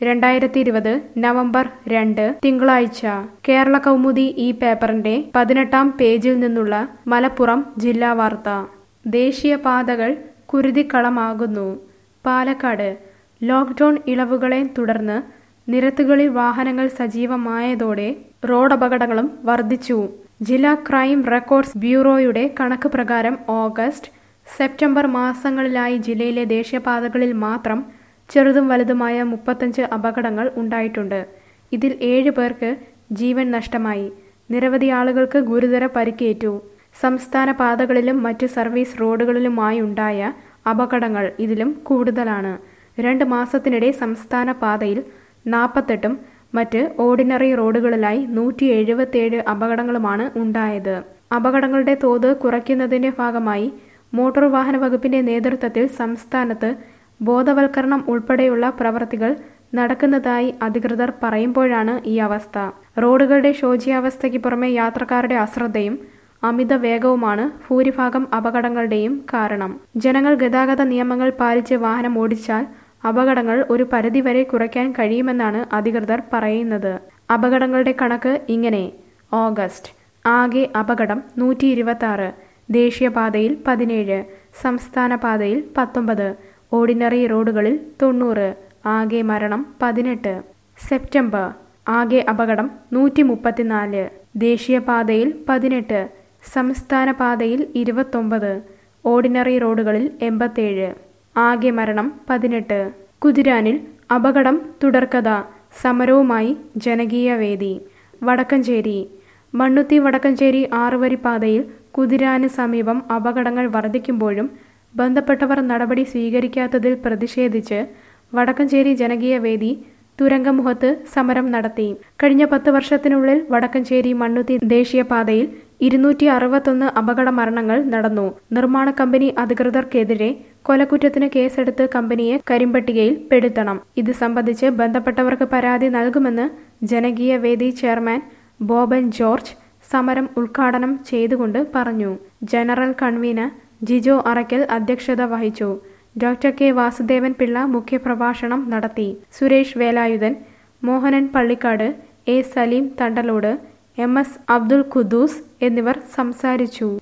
രണ്ടായിരത്തി ഇരുപത് നവംബർ രണ്ട് തിങ്കളാഴ്ച കേരള കൗമുദി ഈ പേപ്പറിന്റെ പതിനെട്ടാം പേജിൽ നിന്നുള്ള മലപ്പുറം ജില്ലാ വാർത്ത ദേശീയപാതകൾ കുരുതിക്കളമാകുന്നു പാലക്കാട് ലോക്ക്ഡൌൺ ഇളവുകളെ തുടർന്ന് നിരത്തുകളിൽ വാഹനങ്ങൾ സജീവമായതോടെ റോഡപകടങ്ങളും വർദ്ധിച്ചു ജില്ലാ ക്രൈം റെക്കോർഡ്സ് ബ്യൂറോയുടെ കണക്ക് പ്രകാരം ഓഗസ്റ്റ് സെപ്റ്റംബർ മാസങ്ങളിലായി ജില്ലയിലെ ദേശീയപാതകളിൽ മാത്രം ചെറുതും വലുതുമായ മുപ്പത്തഞ്ച് അപകടങ്ങൾ ഉണ്ടായിട്ടുണ്ട് ഇതിൽ ഏഴ് പേർക്ക് ജീവൻ നഷ്ടമായി നിരവധി ആളുകൾക്ക് ഗുരുതര പരിക്കേറ്റു സംസ്ഥാന പാതകളിലും മറ്റ് സർവീസ് റോഡുകളിലുമായുണ്ടായ അപകടങ്ങൾ ഇതിലും കൂടുതലാണ് രണ്ട് മാസത്തിനിടെ സംസ്ഥാന പാതയിൽ നാൽപ്പത്തെട്ടും മറ്റ് ഓർഡിനറി റോഡുകളിലായി നൂറ്റി എഴുപത്തിയേഴ് അപകടങ്ങളുമാണ് ഉണ്ടായത് അപകടങ്ങളുടെ തോത് കുറയ്ക്കുന്നതിന്റെ ഭാഗമായി മോട്ടോർ വാഹന വകുപ്പിന്റെ നേതൃത്വത്തിൽ സംസ്ഥാനത്ത് ബോധവൽക്കരണം ഉൾപ്പെടെയുള്ള പ്രവർത്തികൾ നടക്കുന്നതായി അധികൃതർ പറയുമ്പോഴാണ് ഈ അവസ്ഥ റോഡുകളുടെ ശോചിയാവസ്ഥയ്ക്ക് പുറമെ യാത്രക്കാരുടെ അശ്രദ്ധയും അമിത വേഗവുമാണ് ഭൂരിഭാഗം അപകടങ്ങളുടെയും കാരണം ജനങ്ങൾ ഗതാഗത നിയമങ്ങൾ പാലിച്ച് വാഹനം ഓടിച്ചാൽ അപകടങ്ങൾ ഒരു പരിധിവരെ കുറയ്ക്കാൻ കഴിയുമെന്നാണ് അധികൃതർ പറയുന്നത് അപകടങ്ങളുടെ കണക്ക് ഇങ്ങനെ ഓഗസ്റ്റ് ആകെ അപകടം നൂറ്റി ഇരുപത്തി ആറ് ദേശീയപാതയിൽ പതിനേഴ് സംസ്ഥാന പാതയിൽ പത്തൊമ്പത് ഓർഡിനറി റോഡുകളിൽ തൊണ്ണൂറ് ആകെ മരണം പതിനെട്ട് സെപ്റ്റംബർ ആകെ അപകടം നൂറ്റി മുപ്പത്തിനാല് ദേശീയപാതയിൽ പതിനെട്ട് സംസ്ഥാന പാതയിൽ ഇരുപത്തൊമ്പത് ഓർഡിനറി റോഡുകളിൽ എൺപത്തേഴ് ആകെ മരണം പതിനെട്ട് കുതിരാനിൽ അപകടം തുടർക്കഥ സമരവുമായി ജനകീയ വേദി വടക്കഞ്ചേരി മണ്ണുത്തി വടക്കഞ്ചേരി ആറുവരി പാതയിൽ കുതിരാന് സമീപം അപകടങ്ങൾ വർദ്ധിക്കുമ്പോഴും ബന്ധപ്പെട്ടവർ നടപടി സ്വീകരിക്കാത്തതിൽ പ്രതിഷേധിച്ച് വടക്കഞ്ചേരി ജനകീയ വേദി തുരങ്കമുഖത്ത് സമരം നടത്തി കഴിഞ്ഞ പത്ത് വർഷത്തിനുള്ളിൽ വടക്കഞ്ചേരി മണ്ണുത്തി ദേശീയപാതയിൽ ഇരുന്നൂറ്റി അറുപത്തൊന്ന് അപകട മരണങ്ങൾ നടന്നു നിർമ്മാണ കമ്പനി അധികൃതർക്കെതിരെ കൊലക്കുറ്റത്തിന് കേസെടുത്ത് കമ്പനിയെ കരിമ്പട്ടികയിൽ പെടുത്തണം ഇത് സംബന്ധിച്ച് ബന്ധപ്പെട്ടവർക്ക് പരാതി നൽകുമെന്ന് ജനകീയ വേദി ചെയർമാൻ ബോബൻ ജോർജ് സമരം ഉദ്ഘാടനം ചെയ്തുകൊണ്ട് പറഞ്ഞു ജനറൽ കൺവീനർ ജിജോ അറയ്ക്കൽ അധ്യക്ഷത വഹിച്ചു ഡോക്ടർ കെ വാസുദേവൻ പിള്ള മുഖ്യപ്രഭാഷണം നടത്തി Suresh Velayudhan Mohanan Pallikkad A Saleem Thandalode M S Abdul Quddus എന്നിവർ സംസാരിച്ചു